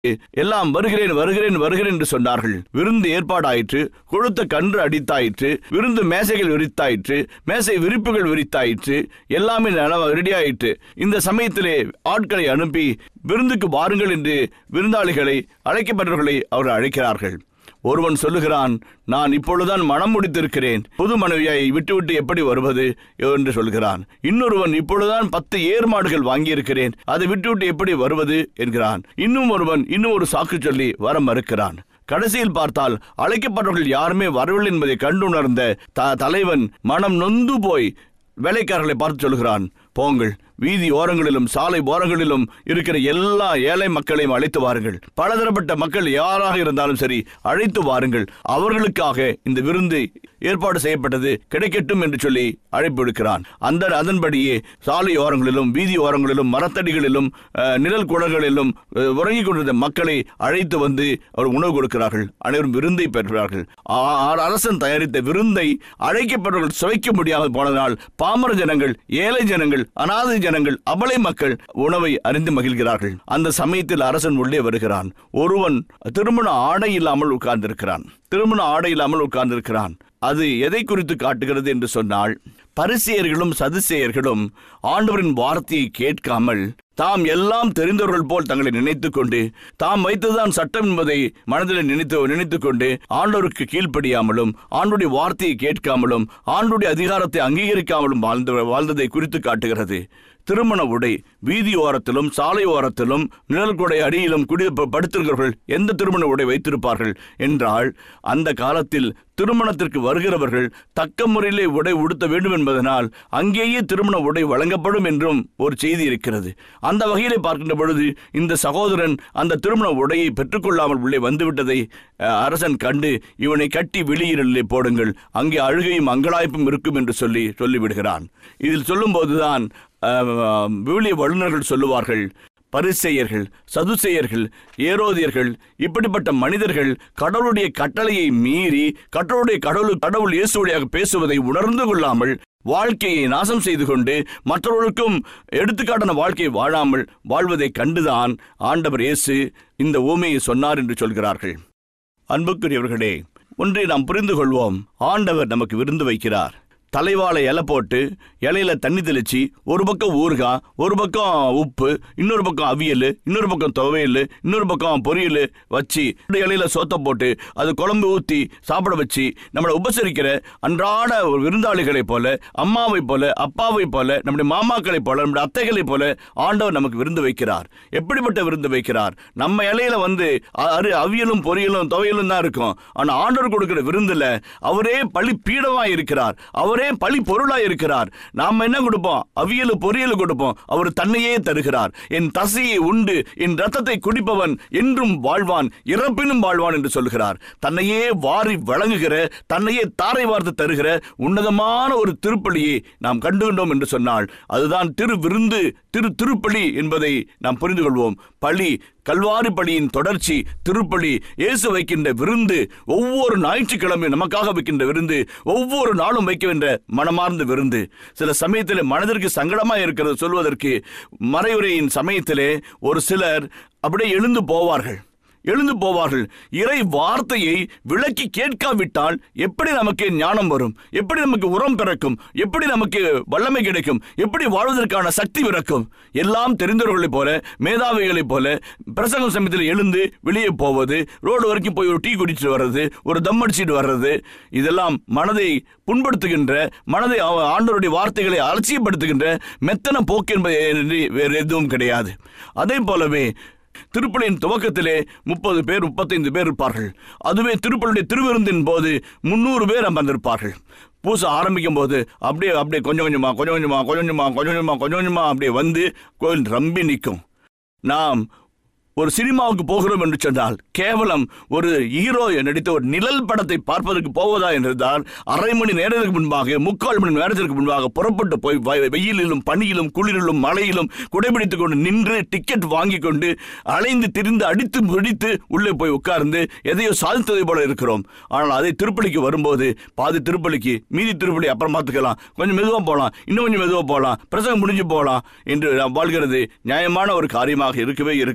எல்லாம் வருகிறேன் வருகிறேன் வருகிறேன் என்று சொன்னார்கள் விருந்து ஏற்பாடாயிற்று கொழுத்த கன்று அடித்தாயிற்று விருந்து மேசைகள் விரித்தாயிற்று மேசை விரிப்புகள் விரித்தாயிற்று எல்லாமே ரெடி ஆயிற்று இந்த சமயத்திலே ஆட்களை அனுப்பி விருந்துக்கு வாருங்கள் என்று விருந்தாளிகளை அழைக்கப்பட்டவர்களை அவர்கள் அழைக்கிறார்கள் ஒருவன் சொல்லுகிறான் நான் இப்பொழுதுதான் மனம் முடித்திருக்கிறேன் புது மனைவியை விட்டுவிட்டு எப்படி வருவது என்று சொல்கிறான் இன்னொருவன் இப்பொழுதுதான் பத்து ஏர் மாடுகள் வாங்கியிருக்கிறேன் அதை விட்டுவிட்டு எப்படி வருவது என்கிறான் இன்னும் ஒருவன் இன்னும் ஒரு சாக்கு சொல்லி வர மறுக்கிறான் கடைசியில் பார்த்தால் அழைக்கப்பட்டவர்கள் யாருமே வரவில்லை என்பதை கண்டுணர்ந்த த தலைவன் மனம் நொந்து போய் வேலைக்காரர்களை பார்த்து சொல்கிறான் போங்கள் வீதி ஓரங்களிலும் சாலை ஓரங்களிலும் இருக்கிற எல்லா ஏழை மக்களையும் அழைத்து வாருங்கள் பலதரப்பட்ட மக்கள் யாராக இருந்தாலும் சரி அழைத்து வாருங்கள் அவர்களுக்காக இந்த விருந்து ஏற்பாடு செய்யப்பட்டது கிடைக்கட்டும் என்று சொல்லி அழைப்பு விடுக்கிறான் அந்த அதன்படியே சாலை ஓரங்களிலும் வீதி ஓரங்களிலும் மரத்தடிகளிலும் அஹ், நிழல் குளங்களிலும் அஹ், உறங்கிக் கொண்டிருந்த மக்களை அழைத்து வந்து அவர் உணவு கொடுக்கிறார்கள் அனைவரும் விருந்தை பெறுகிறார்கள் ஆ- ஆ- அரசன் தயாரித்த விருந்தை அழைக்கப்பட்டவர்கள் சுவைக்க முடியாமல் போனதனால் பாமர ஜனங்கள் ஏழை ஜனங்கள் அனாதை ஜனங்கள் அபலை மக்கள் உணவை அறிந்து மகிழ்கிறார்கள் அந்த சமயத்தில் அரசன் உள்ளே வருகிறான் ஒருவன் திருமண ஆடை இல்லாமல் உட்கார்ந்திருக்கிறான் திருமண ஆடை இல்லாமல் உட்கார்ந்திருக்கிறான் அது எதை குறித்து காட்டுகிறது என்று சொன்னால் பரிசேயர்களும் சதுசேயர்களும் ஆண்டவரின் வார்த்தையை கேட்காமல் தாம் எல்லாம் தெரிந்தவர்கள் போல் தங்களை நினைத்துக் கொண்டு தாம் வைத்ததுதான் சட்டம் என்பதை மனதில் நினைத்து நினைத்துக் கொண்டு ஆண்டவருக்கு கீழ்ப்படியாமலும் ஆண்டுடைய வார்த்தையை கேட்காமலும் ஆண்டுடைய அதிகாரத்தை அங்கீகரிக்காமலும் வாழ்ந்த வாழ்ந்ததை குறித்து காட்டுகிறது திருமண உடை வீதி ஓரத்திலும் சாலை ஓரத்திலும் நிழல் கொடை அடியிலும் குடி ப- படுத்திருக்கிறவர்கள் எந்த திருமண உடை வைத்திருப்பார்கள் என்றால் அந்த காலத்தில் திருமணத்திற்கு வருகிறவர்கள் தக்க முறையிலே உடை உடுத்த வேண்டும் என்பதனால் அங்கேயே திருமண உடை வழங்கப்படும் என்றும் ஒரு செய்தி இருக்கிறது அந்த வகையிலே பார்க்கின்ற பொழுது இந்த சகோதரன் அந்த திருமண உடையை பெற்றுக்கொள்ளாமல் உள்ளே வந்துவிட்டதை அஹ், அரசன் கண்டு இவனை கட்டி வெளியிலே போடுங்கள் அங்கே அழுகையும் அங்கலாய்ப்பும் இருக்கும் என்று சொல்லி சொல்லிவிடுகிறான் இதில் சொல்லும்போதுதான் அஹ், விவிலிய வல்லுநர்கள் சொல்லுவார்கள் பரிசெயர்கள் சதுசெயர்கள் ஏரோதியர்கள் இப்படிப்பட்ட மனிதர்கள் கடவுளுடைய கட்டளையை மீறி கடவுளுடைய கடவுள் கடவுள் இயேசுவழியாக பேசுவதை உணர்ந்து கொள்ளாமல் வாழ்க்கையை நாசம் செய்து கொண்டு மற்றவர்களுக்கும் எடுத்துக்காட்டான வாழ்க்கையை வாழாமல் வாழ்வதை கண்டுதான் ஆண்டவர் இயேசு இந்த ஊமையை சொன்னார் என்று சொல்கிறார்கள் அன்புக்குரியவர்களே ஒன்றை நாம் புரிந்து கொள்வோம் ஆண்டவர் நமக்கு விருந்து வைக்கிறார் தலைவாழை இலை போட்டு இலையில தண்ணி தெளிச்சு ஒரு பக்கம் ஊறுகாய் ஒரு பக்கம் உப்பு இன்னொரு பக்கம் அவியல் இன்னொரு பக்கம் துவையல் இன்னொரு பக்கம் பொரியல் வச்சு இந்த இலையில சோத்தை போட்டு அது குழம்பு ஊற்றி சாப்பிட வச்சு நம்மளை உபசரிக்கிற அன்றாட ஒரு விருந்தாளிகளைப் போல அம்மாவை போல அப்பாவை போல நம்முடைய மாமாக்களைப் போல நம்முடைய அத்தைகளைப் போல ஆண்டவர் நமக்கு விருந்து வைக்கிறார் எப்படிப்பட்ட விருந்து வைக்கிறார் நம்ம இலையில வந்து அ- அரு அவியலும் பொரியலும் துவையலும் தான் இருக்கும் ஆனா ஆண்டவர் கொடுக்கிற விருந்துல அவரே பழி பீடமா இருக்கிறார் அவரே பழி பொருளா இருக்கிறார் நாம என்ன கொடுப்போம் அவியல் பொரியல் கொடுப்போம் அவர் தன்னையே தருகிறார் என் தசையை உண்டு என் ரத்தத்தை குடிப்பவன் என்றும் வாழ்வான் இறப்பினும் வாழ்வான் என்று சொல்கிறார் தன்னையே வாரி வழங்குகிற தன்னையே தாரை வார்த்து தருகிற உன்னதமான ஒரு திருப்பலியை நாம் கண்டுகொண்டோம் என்று சொன்னால் அதுதான் திரு விருந்து திரு திருப்பலி என்பதை நாம் புரிந்து கொள்வோம் பழி கல்வாரி பலியின் தொடர்ச்சி திருப்பலி இயேசு வைக்கின்ற விருந்து ஒவ்வொரு ஞாயிற்றுக்கிழமையும் நமக்காக வைக்கின்ற விருந்து ஒவ்வொரு நாளும் வைக்க வேண்ட மனமார்ந்த விருந்து சில சமயத்தில் மனதிற்கு சங்கடமா இருக்கிறது சொல்வதற்கு மறைவுரையின் சமயத்திலே ஒரு சிலர் அப்படியே எழுந்து போவார்கள் எழுந்து போவார்கள் இறை வார்த்தையை விளக்கி கேட்காவிட்டால் எப்படி நமக்கு ஞானம் வரும் எப்படி நமக்கு உரம் பிறக்கும் எப்படி நமக்கு வல்லமை கிடைக்கும் எப்படி வாழ்வதற்கான சக்தி பிறக்கும் எல்லாம் தெரிந்தவர்களைப் போல மேதாவிகளைப் போல பிரசங்கம் சமயத்தில் எழுந்து வெளியே போவது ரோடு வரைக்கும் போய் ஒரு டீ குடிச்சிட்டு வர்றது ஒரு தம் அடிச்சிட்டு வர்றது இதெல்லாம் மனதை புண்படுத்துகின்ற மனதை அவ- ஆண்டவருடைய வார்த்தைகளை அலட்சியப்படுத்துகின்ற மெத்தன போக்கு என்பது வேறு எதுவும் கிடையாது அதே போலவே திருப்பலியின் துவக்கத்திலே முப்பது பேர் முப்பத்தைந்து பேர் இருப்பார்கள் அதுவே திருப்பலியுடைய திருவிருந்தின் போது முன்னூறு பேர் அமர்ந்திருப்பார்கள் பூசை ஆரம்பிக்கும் போது அப்படியே அப்படியே கொஞ்சம் கொஞ்சமா கொஞ்சம் கொஞ்சமா கொஞ்சம் கொஞ்சமா கொஞ்சம் கொஞ்சமா கொஞ்சம் கொஞ்சமா அப்படியே வந்து கோயில் ரம்பி நிற்கும் நாம் ஒரு சினிமாவுக்கு போகிறோம் என்று சொன்னால் கேவலம் ஒரு ஹீரோ நடித்த ஒரு நிழல் படத்தை பார்ப்பதற்கு போவதா என்றால் அரை மணி நேரத்துக்கு முன்பாக முக்கால் மணி நேரத்திற்கு முன்பாக புறப்பட்டு போய் வ- வெயிலிலும் பனியிலும் குளிரிலும் மழையிலும் குடைபிடித்துக் கொண்டு நின்று டிக்கெட் வாங்கி கொண்டு அலைந்து திரிந்து அடித்து முடித்து உள்ளே போய் உட்கார்ந்து எதையோ சாதித்ததை போல இருக்கிறோம் ஆனால் அதை திருப்பலிக்கு வரும்போது பாதி திருப்பலிக்கு மீதி திருப்பலி அப்புறம் பார்த்துக்கலாம் கொஞ்சம் மெதுவாக போகலாம் இன்னும் கொஞ்சம் மெதுவாக போகலாம் பிரசங்கம் முடிஞ்சு போகலாம் என்று நாம் வாழ்கிறது நியாயமான ஒரு காரியமாக இருக்கவே இருக்காது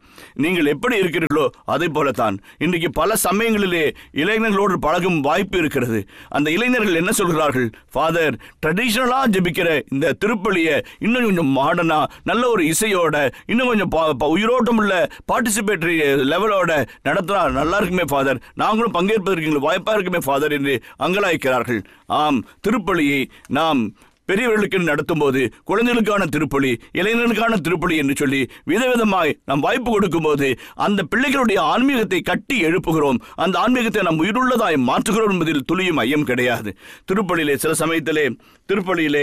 நீங்கள் எப்படி இருக்கிறீர்களோ அதே போலத்தான் இன்றைக்கு பல சமயங்களிலே இளைஞர்களோடு பழகும் வாய்ப்பு இருக்கிறது அந்த இளைஞர்கள் என்ன சொல்கிறார்கள் ஃபாதர் ட்ரெடிஷ்னலா ஜெபிக்கிற இந்த திருப்பலியை இன்னும் கொஞ்சம் மாடர்னா நல்ல ஒரு இசையோட இன்னும் கொஞ்சம் பா- பா- உயிரோட்டம் உள்ள பார்ட்டிசிபேட்டரி லெவலோட நடத்தினா நல்லா இருக்குமே ஃபாதர் நாங்களும் பங்கேற்பதற்கு எங்களுக்கு வாய்ப்பா இருக்குமே ஃபாதர் என்று அங்கலாய்க்கிறார்கள் ஆம் திருப்பலியை நாம் பெரியவர்களுக்கு நடத்தும்போது குழந்தைகளுக்கான திருப்பலி இளைஞர்களுக்கான திருப்பலி என்று சொல்லி விதவிதமாய் நாம் வாய்ப்பு கொடுக்கும்போது அந்த பிள்ளைகளுடைய ஆன்மீகத்தை கட்டி எழுப்புகிறோம் அந்த ஆன்மீகத்தை நாம் உயிருள்ளதாய் மாற்றுகிறோம் என்பதில் துளியும் ஐயம் கிடையாது திருப்பலியிலே சில சமயத்திலே திருப்பலியிலே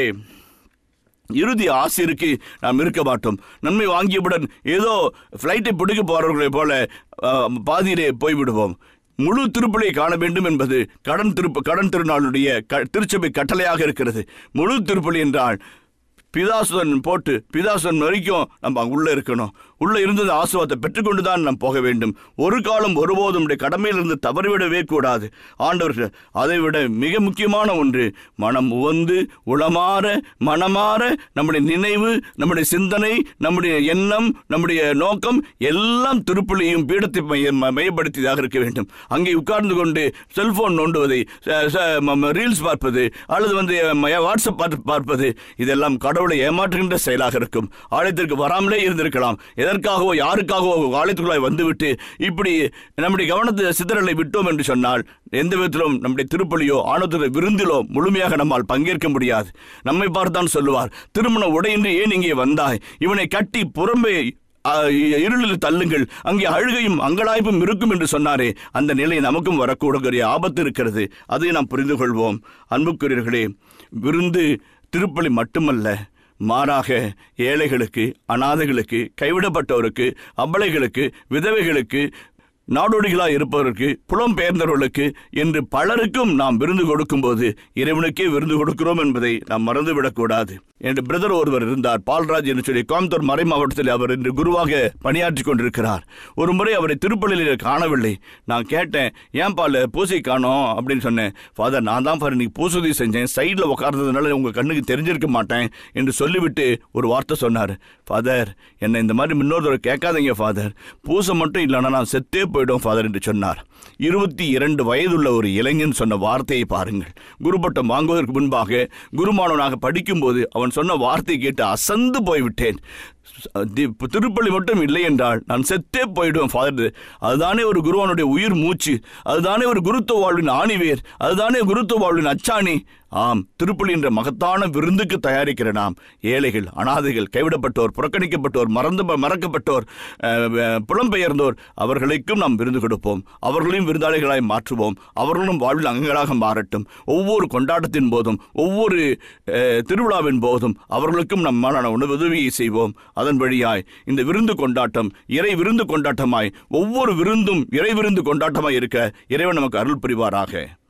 இறுதி ஆசிரியருக்கு நாம் இருக்க மாட்டோம் நன்மை வாங்கியவுடன் ஏதோ ஃப்ளைட்டை பிடிக்க போறவர்களைப் போல அஹ், பாதியிலே போய்விடுவோம் முழு திருப்பலியை காண வேண்டும் என்பது கடன் திருப்ப கடன் திருநாளுடைய க திருச்சபை கட்டளையாக இருக்கிறது முழு திருப்பலி என்றால் பிதாசுதன் போட்டு பிதாசுதன் வரைக்கும் நம்ம அங்க உள்ள இருக்கணும் உள்ள இருந்தது ஆசுவாத்தை பெற்றுக்கொண்டு தான் நாம் போக வேண்டும் ஒரு காலம் ஒருபோதும் நம்முடைய கடமையிலிருந்து தவறிவிடவே கூடாது ஆண்டவர்கள் அதை விட மிக முக்கியமான ஒன்று மனம் உவந்து உளமாற மனமாற நம்முடைய நினைவு நம்முடைய சிந்தனை நம்முடைய எண்ணம் நம்முடைய நோக்கம் எல்லாம் திருப்பலியும் பீடத்தை மைய ம- மையப்படுத்தியதாக இருக்க வேண்டும் அங்கே உட்கார்ந்து கொண்டு செல்போன் நோண்டுவதை ச- ச- ம- ரீல்ஸ் பார்ப்பது அல்லது வந்து ம- வாட்ஸ்அப் பார்த்து பார்ப்பது இதெல்லாம் கடவுளை ஏமாற்றுகின்ற செயலாக இருக்கும் ஆலயத்திற்கு வராமலே இருந்திருக்கலாம் எதற்காகவோ யாருக்காகவோ ஆலயத்துக்குள்ளாய் வந்துவிட்டு இப்படி நம்முடைய கவனத்தை சிதறலை விட்டோம் என்று சொன்னால் எந்த விதத்திலும் நம்முடைய திருப்பலியோ ஆனத்துடைய விருந்திலோ முழுமையாக நம்மால் பங்கேற்க முடியாது நம்மை பார்த்தான் சொல்லுவார் திருமண உடையின்றி ஏன் இங்கே வந்தாய் இவனை கட்டி புறம்பே அ, இருளில் தள்ளுங்கள் அங்கே அழுகையும் அங்கலாய்ப்பும் இருக்கும் என்று சொன்னாரே அந்த நிலை நமக்கும் வரக்கூடிய ஆபத்து இருக்கிறது அதை நாம் புரிந்து கொள்வோம் அன்புக்குரியர்களே விருந்து திருப்பலி மட்டுமல்ல மாறாக ஏழைகளுக்கு அனாதைகளுக்கு கைவிடப்பட்டோருக்கு அபலைகளுக்கு விதவைகளுக்கு நாடோடிகளாய் இருப்பவருக்கு புலம்பெயர்ந்தவர்களுக்கு என்று பலருக்கும் நாம் விருந்து கொடுக்கும்போது இறைவனுக்கே விருந்து கொடுக்கிறோம் என்பதை நாம் மறந்துவிடக்கூடாது என்று பிரதர் ஒருவர் இருந்தார் பால்ராஜ் என்று சொல்லி கோயம்புத்தூர் மறை மாவட்டத்தில் அவர் இன்று குருவாக பணியாற்றி கொண்டிருக்கிறார் ஒரு முறை அவரை திருப்பள்ளியில் காணவில்லை நான் கேட்டேன் ஏன் பால் பூசை காணோம் அப்படின்னு சொன்னேன் ஃபாதர் நான் தான் பாரு இன்னைக்கு பூசுதி செஞ்சேன் சைடில் உட்கார்ந்ததுனால உங்கள் கண்ணுக்கு தெரிஞ்சிருக்க மாட்டேன் என்று சொல்லிவிட்டு ஒரு வார்த்தை சொன்னார் ஃபாதர் என்னை இந்த மாதிரி முன்னோர் தடவை கேட்காதீங்க ஃபாதர் பூசை மட்டும் இல்லைன்னா நான் செத்தே போயிடும் ஃபாதர் என்று சொன்னார் இருபத்தி இரண்டு வயதுள்ள ஒரு இளைஞன் சொன்ன வார்த்தையை பாருங்கள் குருபட்டம் வாங்குவதற்கு முன்பாக குருமானவனாக படிக்கும்போது அவன் சொன்ன வார்த்தையை கேட்டு அசந்து போய்விட்டேன் தி- திருப்பள்ளி மட்டும் இல்லை என்றால் நான் செத்தே போயிடுவேன் ஃபாதர் அதுதானே ஒரு குருவானுடைய உயிர் மூச்சு அதுதானே ஒரு குருத்துவ வாழ்வின் ஆணிவேர் அதுதானே குருத்துவ வாழ்வின் அச்சாணி ஆம் திருப்பலி என்ற மகத்தான விருந்துக்கு தயாரிக்கிற நாம் ஏழைகள் அனாதைகள் கைவிடப்பட்டோர் புறக்கணிக்கப்பட்டோர் மறந்து மறக்கப்பட்டோர் அஹ், அஹ், புலம்பெயர்ந்தோர் அவர்களுக்கும் நாம் விருந்து கொடுப்போம் அவர்களையும் விருந்தாளிகளாய் மாற்றுவோம் அவர்களும் வாழ்வில் அங்கங்களாக மாறட்டும் ஒவ்வொரு கொண்டாட்டத்தின் போதும் ஒவ்வொரு அஹ், திருவிழாவின் போதும் அவர்களுக்கும் நம்மாலான உணவு உதவியை செய்வோம் அதன் வழியாய் இந்த விருந்து கொண்டாட்டம் இறை விருந்து கொண்டாட்டமாய் ஒவ்வொரு விருந்தும் இறை விருந்து கொண்டாட்டமாய் இருக்க இறைவன் நமக்கு அருள் புரிவாராக